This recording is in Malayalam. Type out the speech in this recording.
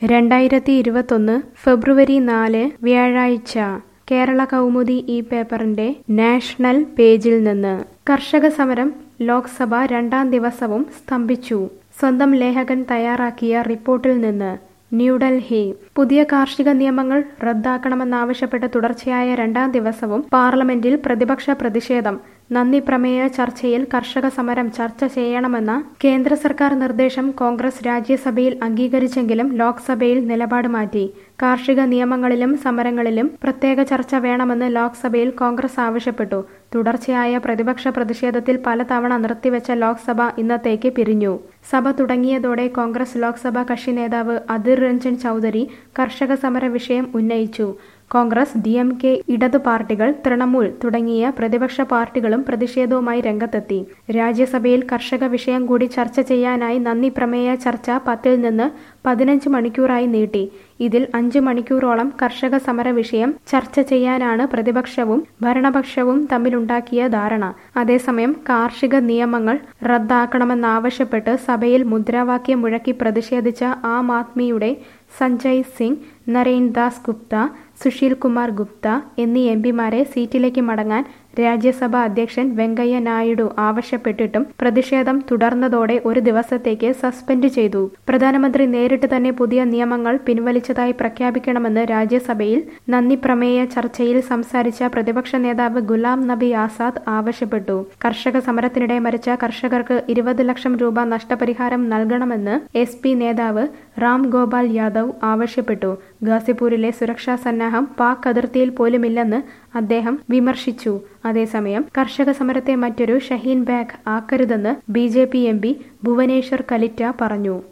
രണ്ടായിരത്തി ഇരുപത്തൊന്ന് ഫെബ്രുവരി നാല് വ്യാഴാഴ്ച കേരള കൗമുദി ഈ പേപ്പറിന്റെ നാഷണൽ പേജിൽ നിന്ന് കർഷക സമരം ലോക്സഭ രണ്ടാം ദിവസവും സ്തംഭിച്ചു സ്വന്തം ലേഖകൻ തയ്യാറാക്കിയ റിപ്പോർട്ടിൽ നിന്ന് ന്യൂഡൽഹി പുതിയ കാർഷിക നിയമങ്ങൾ റദ്ദാക്കണമെന്നാവശ്യപ്പെട്ട് തുടർച്ചയായ രണ്ടാം ദിവസവും പാർലമെന്റിൽ പ്രതിപക്ഷ പ്രതിഷേധം നന്ദി പ്രമേയ ചർച്ചയിൽ കർഷക സമരം ചർച്ച ചെയ്യണമെന്ന കേന്ദ്ര സർക്കാർ നിർദ്ദേശം കോൺഗ്രസ് രാജ്യസഭയിൽ അംഗീകരിച്ചെങ്കിലും ലോക്സഭയിൽ നിലപാട് മാറ്റി കാർഷിക നിയമങ്ങളിലും സമരങ്ങളിലും പ്രത്യേക ചർച്ച വേണമെന്ന് ലോക്സഭയിൽ കോൺഗ്രസ് ആവശ്യപ്പെട്ടു തുടർച്ചയായ പ്രതിപക്ഷ പ്രതിഷേധത്തിൽ പലതവണ നിർത്തിവെച്ച ലോക്സഭ ഇന്നത്തേക്ക് പിരിഞ്ഞു സഭ തുടങ്ങിയതോടെ കോൺഗ്രസ് ലോക്സഭാ കക്ഷി നേതാവ് അധിർ രഞ്ജൻ ചൌധരി കർഷക സമര വിഷയം ഉന്നയിച്ചു കോൺഗ്രസ് ഡി എം കെ ഇടതു പാർട്ടികൾ തൃണമൂൽ തുടങ്ങിയ പ്രതിപക്ഷ പാർട്ടികളും പ്രതിഷേധവുമായി രംഗത്തെത്തി രാജ്യസഭയിൽ കർഷക വിഷയം കൂടി ചർച്ച ചെയ്യാനായി നന്ദി പ്രമേയ ചർച്ച പത്തിൽ നിന്ന് പതിനഞ്ച് മണിക്കൂറായി നീട്ടി ഇതിൽ അഞ്ച് മണിക്കൂറോളം കർഷക സമര വിഷയം ചർച്ച ചെയ്യാനാണ് പ്രതിപക്ഷവും ഭരണപക്ഷവും തമ്മിലുണ്ടാക്കിയ ധാരണ അതേസമയം കാർഷിക നിയമങ്ങൾ റദ്ദാക്കണമെന്നാവശ്യപ്പെട്ട് സഭയിൽ മുദ്രാവാക്യം മുഴക്കി പ്രതിഷേധിച്ച ആം ആദ്മിയുടെ സഞ്ജയ് സിംഗ് നരേൻ ദാസ് ഗുപ്ത സുശീൽ കുമാർ ഗുപ്ത എന്നീ എം പിമാരെ സീറ്റിലേക്ക് മടങ്ങാൻ രാജ്യസഭാ അധ്യക്ഷൻ വെങ്കയ്യ നായിഡു ആവശ്യപ്പെട്ടിട്ടും പ്രതിഷേധം തുടർന്നതോടെ ഒരു ദിവസത്തേക്ക് സസ്പെൻഡ് ചെയ്തു പ്രധാനമന്ത്രി നേരിട്ട് തന്നെ പുതിയ നിയമങ്ങൾ പിൻവലിച്ചതായി പ്രഖ്യാപിക്കണമെന്ന് രാജ്യസഭയിൽ നന്ദി പ്രമേയ ചർച്ചയിൽ സംസാരിച്ച പ്രതിപക്ഷ നേതാവ് ഗുലാം നബി ആസാദ് ആവശ്യപ്പെട്ടു കർഷക സമരത്തിനിടെ മരിച്ച കർഷകർക്ക് ഇരുപത് ലക്ഷം രൂപ നഷ്ടപരിഹാരം നൽകണമെന്ന് എസ് പി നേതാവ് റാം ഗോപാൽ യാദവ് ആവശ്യപ്പെട്ടു ഗാസിപൂരിലെ സുരക്ഷാ സന്നാഹം പാക് അതിർത്തിയിൽ പോലുമില്ലെന്ന് അദ്ദേഹം വിമർശിച്ചു അതേസമയം കർഷക സമരത്തെ മറ്റൊരു ഷഹീൻ ബാഗ് ആക്കരുതെന്ന് B J P M P Bhubaneswar Kalita പറഞ്ഞു